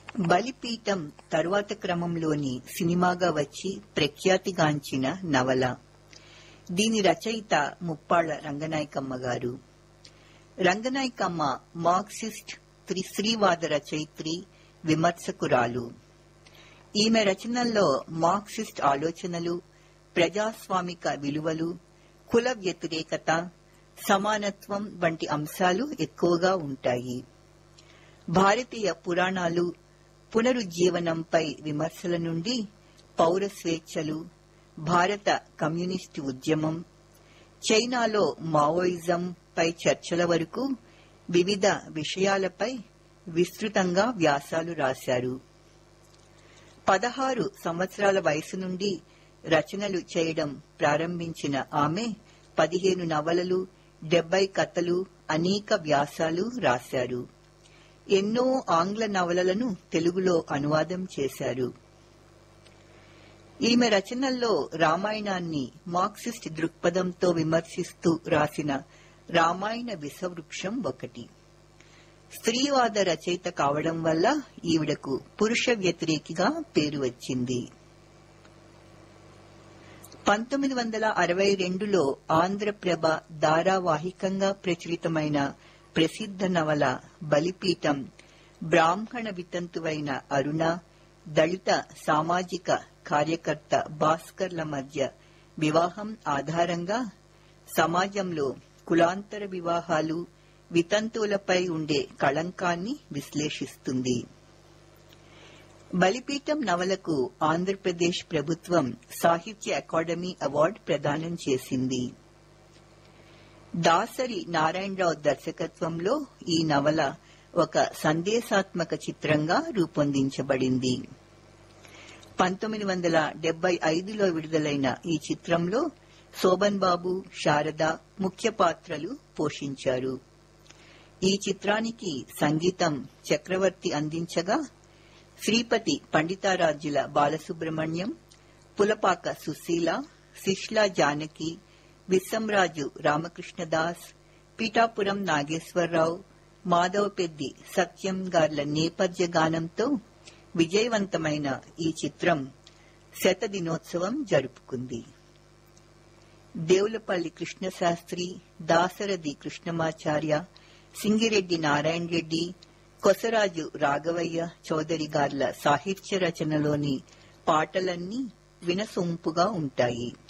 బలిపీఠం తరువాత క్రమంలోని సినిమాగా వచ్చి ప్రఖ్యాతిగాంచిన నవల దీని రచయిత ముప్పాళ్ల రంగనాయకమ్మ గారు రంగనాయకమ్మ మార్క్సిస్ట్ త్రిశ్రీవాద రచయిత్రి విమర్శకురాలు ఈమె రచనల్లో మార్క్సిస్ట్ ఆలోచనలు ప్రజాస్వామిక విలువలు కుల వ్యతిరేకత సమానత్వం వంటి అంశాలు ఎక్కువగా ఉంటాయి భారతీయ పురాణాలు పునరుజ్జీవనంపై విమర్శల నుండి పౌర స్వేచ్ఛలు భారత కమ్యూనిస్టు ఉద్యమం చైనాలో మావోయిజం పై చర్చల వరకు వివిధ విషయాలపై విస్తృతంగా వ్యాసాలు రాశారు పదహారు సంవత్సరాల వయసు నుండి రచనలు చేయడం ప్రారంభించిన ఆమె పదిహేను నవలలు డెబ్బై కథలు అనేక వ్యాసాలు రాశారు ఎన్నో ఆంగ్ల నవలలను తెలుగులో అనువాదం చేశారు ఈమె రచనల్లో రామాయణాన్ని మార్క్సిస్ట్ దృక్పథంతో విమర్శిస్తూ రాసిన రామాయణ విషవృక్షం ఒకటి స్త్రీవాద రచయిత కావడం వల్ల ఈవిడకు పురుష వ్యతిరేకిగా పేరు వచ్చింది పంతొమ్మిది వందల అరవై రెండులో ఆంధ్రప్రభ ధారావాహికంగా ప్రచురితమైన ప్రసిద్ధ నవల బలిపీఠం బ్రాహ్మణ వితంతువైన అరుణ దళిత సామాజిక కార్యకర్త భాస్కర్ల మధ్య వివాహం ఆధారంగా సమాజంలో కులాంతర వివాహాలు వితంతువులపై ఉండే కళంకాన్ని విశ్లేషిస్తుంది బలిపీఠం నవలకు ఆంధ్రప్రదేశ్ ప్రభుత్వం సాహిత్య అకాడమీ అవార్డు ప్రదానం చేసింది దాసరి నారాయణరావు దర్శకత్వంలో ఈ నవల ఒక సందేశాత్మక చిత్రంగా రూపొందించబడింది పంతొమ్మిది వందల డెబ్బై ఐదులో విడుదలైన ఈ చిత్రంలో శోభన్ బాబు శారద ముఖ్య పాత్రలు పోషించారు ఈ చిత్రానికి సంగీతం చక్రవర్తి అందించగా శ్రీపతి పండితారాజ్యుల బాలసుబ్రహ్మణ్యం పులపాక సుశీల శిష్లా జానకి విస్సంరాజు రామకృష్ణదాస్ పీఠాపురం నాగేశ్వరరావు మాధవపెద్ది సత్యం గార్ల నేపథ్య గానంతో విజయవంతమైన ఈ చిత్రం శత దినోత్సవం జరుపుకుంది దేవులపల్లి కృష్ణశాస్త్రి దాసరథి కృష్ణమాచార్య సింగిరెడ్డి నారాయణ రెడ్డి కొసరాజు రాఘవయ్య చౌదరి గార్ల సాహిత్య రచనలోని పాటలన్నీ వినసొంపుగా ఉంటాయి